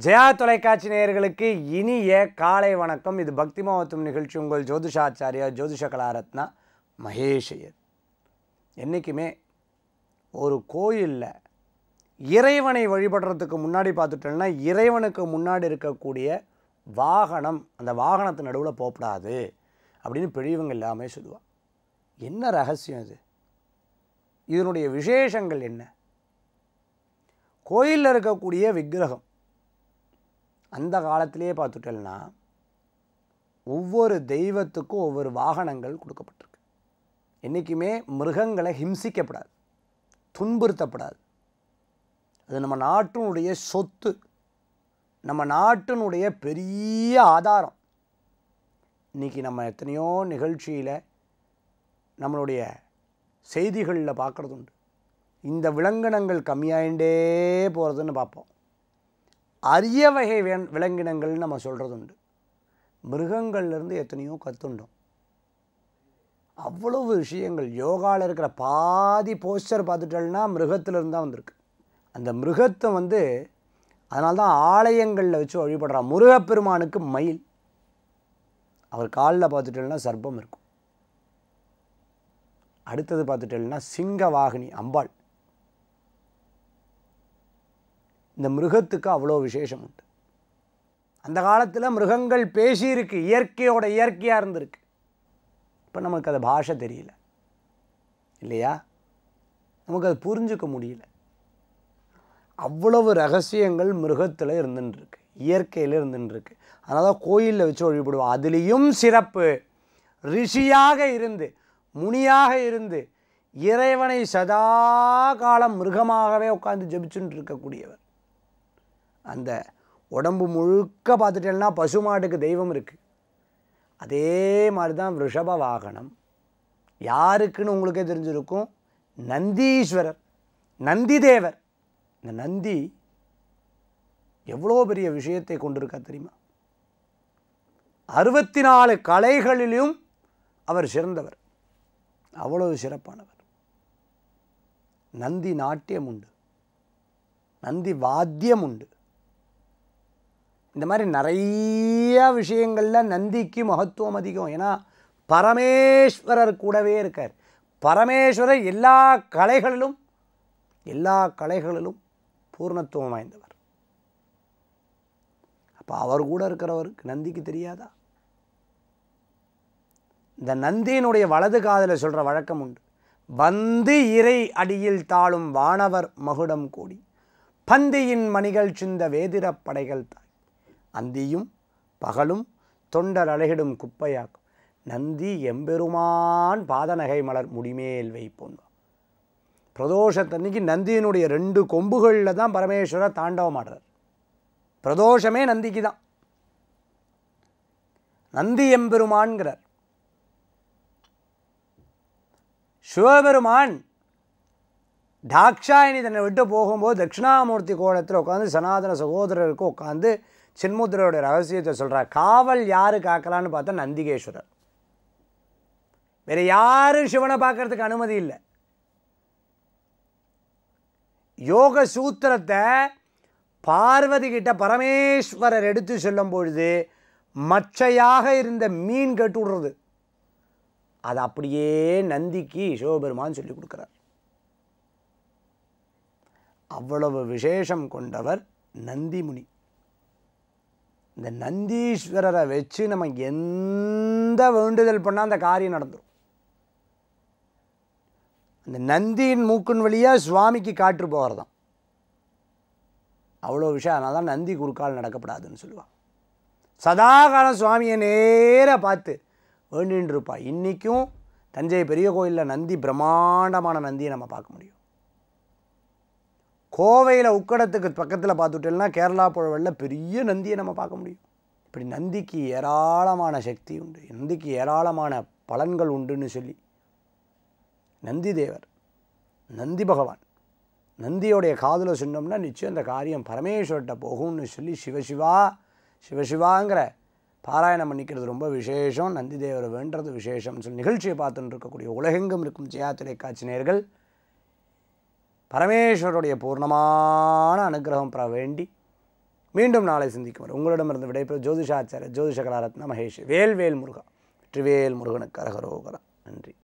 ஜெயா தொலைக்காட்சி நேயர்களுக்கு இனிய காலை வணக்கம் இது பக்தி மகத்துவம் நிகழ்ச்சி உங்கள் ஜோதிஷாச்சாரியா ஜோதிஷ கலாரத்னா மகேஷையர் என்றைக்குமே ஒரு கோயிலில் இறைவனை வழிபடுறதுக்கு முன்னாடி பார்த்துட்டோம்னா இறைவனுக்கு முன்னாடி இருக்கக்கூடிய வாகனம் அந்த வாகனத்து நடுவில் போகக்கூடாது அப்படின்னு பெரியவங்க எல்லாமே சொல்லுவாள் என்ன ரகசியம் இது இதனுடைய விசேஷங்கள் என்ன கோயிலில் இருக்கக்கூடிய விக்கிரகம் அந்த காலத்திலேயே பார்த்துட்டோம்னா ஒவ்வொரு தெய்வத்துக்கும் ஒவ்வொரு வாகனங்கள் கொடுக்கப்பட்டிருக்கு என்றைக்குமே மிருகங்களை ஹிம்சிக்கப்படாது துன்புறுத்தப்படாது அது நம்ம நாட்டினுடைய சொத்து நம்ம நாட்டினுடைய பெரிய ஆதாரம் இன்றைக்கி நம்ம எத்தனையோ நிகழ்ச்சியில் நம்மளுடைய செய்திகளில் பார்க்குறது உண்டு இந்த விலங்கினங்கள் கம்மியாயிண்டே போகிறதுன்னு பார்ப்போம் அரிய வகை வே- விலங்கினங்கள்னு நம்ம சொல்கிறது உண்டு மிருகங்கள்லேருந்து எத்தனையோ கற்றுண்டோம் அவ்வளவு விஷயங்கள் யோகாவில் இருக்கிற பாதி போஸ்டர் பார்த்துட்டோம்னா மிருகத்திலிருந்து தான் வந்திருக்கு அந்த மிருகத்தை வந்து அதனால தான் ஆலயங்களில் வச்சு வழிபடுறான் முருகப்பெருமானுக்கு மயில் அவர் காலில் பார்த்துட்டோம்னா சர்ப்பம் இருக்கும் அடுத்தது பார்த்துட்டோம்னா சிங்க வாகினி அம்பாள் இந்த மிருகத்துக்கு அவ்வளோ விசேஷம் உண்டு அந்த காலத்தில் மிருகங்கள் பேசியிருக்கு இயற்கையோட இயற்கையாக இருந்திருக்கு இப்போ நமக்கு அது பாஷை தெரியல இல்லையா நமக்கு அது புரிஞ்சுக்க முடியல அவ்வளவு ரகசியங்கள் மிருகத்தில் இருந்துருக்கு இயற்கையில் இருந்துருக்கு அதனால தான் கோயிலில் வச்சு வழிபடுவோம் அதுலேயும் சிறப்பு ரிஷியாக இருந்து முனியாக இருந்து இறைவனை சதா காலம் மிருகமாகவே உட்காந்து ஜெபிச்சுட்டு இருக்கக்கூடியவர் அந்த உடம்பு முழுக்க பார்த்துட்டேன்னா பசுமாட்டுக்கு தெய்வம் இருக்குது அதே மாதிரி தான் ரிஷப வாகனம் யாருக்குன்னு உங்களுக்கே தெரிஞ்சிருக்கும் நந்தீஸ்வரர் நந்தி தேவர் இந்த நந்தி எவ்வளோ பெரிய விஷயத்தை கொண்டிருக்கா தெரியுமா அறுபத்தி நாலு கலைகளிலும் அவர் சிறந்தவர் அவ்வளவு சிறப்பானவர் நந்தி நாட்டியம் உண்டு நந்தி வாத்தியம் உண்டு இந்த மாதிரி நிறைய விஷயங்களில் நந்திக்கு மகத்துவம் அதிகம் ஏன்னா பரமேஸ்வரர் கூடவே இருக்கார் பரமேஸ்வரர் எல்லா கலைகளிலும் எல்லா கலைகளிலும் பூர்ணத்துவம் வாய்ந்தவர் அப்போ அவர் கூட இருக்கிறவருக்கு நந்திக்கு தெரியாதா இந்த நந்தியினுடைய வலது காதில் சொல்கிற வழக்கம் உண்டு வந்து இறை அடியில் தாழும் வானவர் மகுடம் கூடி பந்தியின் மணிகள் சிந்த வேதிரப் படைகள் தாய் அந்தியும் பகலும் தொண்டர் அழகிடும் குப்பையாக்கும் நந்தி எம்பெருமான் பாதநகை மலர் முடிமேல் வைப்போன் பிரதோஷத்தன்னைக்கு நந்தியினுடைய ரெண்டு கொம்புகளில் தான் பரமேஸ்வரர் தாண்டவம் ஆடுறார் பிரதோஷமே நந்திக்கு தான் நந்தி எம்பெருமான்கிறார் சிவபெருமான் தாக்ஷாயணி தன்னை விட்டு போகும்போது தட்சிணாமூர்த்தி கோலத்தில் உட்காந்து சனாதன சகோதரருக்கு உட்காந்து சின்முத்திரையோட ரகசியத்தை சொல்கிறார் காவல் யாரு காக்கலான்னு பார்த்தா நந்திகேஸ்வரர் வேற யாரும் சிவனை பார்க்கறதுக்கு அனுமதி இல்லை யோக சூத்திரத்தை பார்வதி கிட்ட பரமேஸ்வரர் எடுத்து சொல்லும் பொழுது மச்சையாக இருந்த மீன் கட்டு விடுறது அது அப்படியே நந்திக்கு சிவபெருமான் சொல்லி கொடுக்குறார் அவ்வளவு விசேஷம் கொண்டவர் நந்திமுனி இந்த நந்தீஸ்வரரை வச்சு நம்ம எந்த வேண்டுதல் பண்ணால் அந்த காரியம் நடந்துடும் அந்த நந்தியின் மூக்கின் வழியாக சுவாமிக்கு காற்று போகிறதாம் அவ்வளோ விஷயம் அதனால தான் நந்தி குறுக்கால் நடக்கப்படாதுன்னு சொல்லுவாள் சதாகாலம் சுவாமியை நேராக பார்த்து வேண்டின்னு இருப்பா இன்றைக்கும் தஞ்சை பெரிய கோயிலில் நந்தி பிரம்மாண்டமான நந்தியை நம்ம பார்க்க முடியும் கோவையில் உக்கடத்துக்கு பக்கத்தில் பார்த்துட்டோம்னா கேரளா புழவெளில் பெரிய நந்தியை நம்ம பார்க்க முடியும் இப்படி நந்திக்கு ஏராளமான சக்தி உண்டு நந்திக்கு ஏராளமான பலன்கள் உண்டுன்னு சொல்லி நந்தி தேவர் நந்தி பகவான் நந்தியோடைய காதில் சொன்னோம்னா நிச்சயம் அந்த காரியம் பரமேஸ்வர்கிட்ட போகும்னு சொல்லி சிவசிவா சிவசிவாங்கிற பாராயணம் பண்ணிக்கிறது ரொம்ப விசேஷம் நந்தி தேவரை வேண்டது விசேஷம்னு சொல்லி நிகழ்ச்சியை பார்த்துட்டு இருக்கக்கூடிய உலகெங்கும் இருக்கும் ஜெயா தொலைக்காட்சி நேயர்கள் பரமேஸ்வருடைய பூர்ணமான அனுகிரகம் பெற வேண்டி மீண்டும் நாளை சந்திக்கும் வரை உங்களிடமிருந்து விடைபெறும் ஜோதிஷாச்சாரிய ஜோதிஷ கலாரத்ன மகேஷ் வேல்வேல் முருகா வெற்றிவேல் முருகனுக்கு அரகரோகரா நன்றி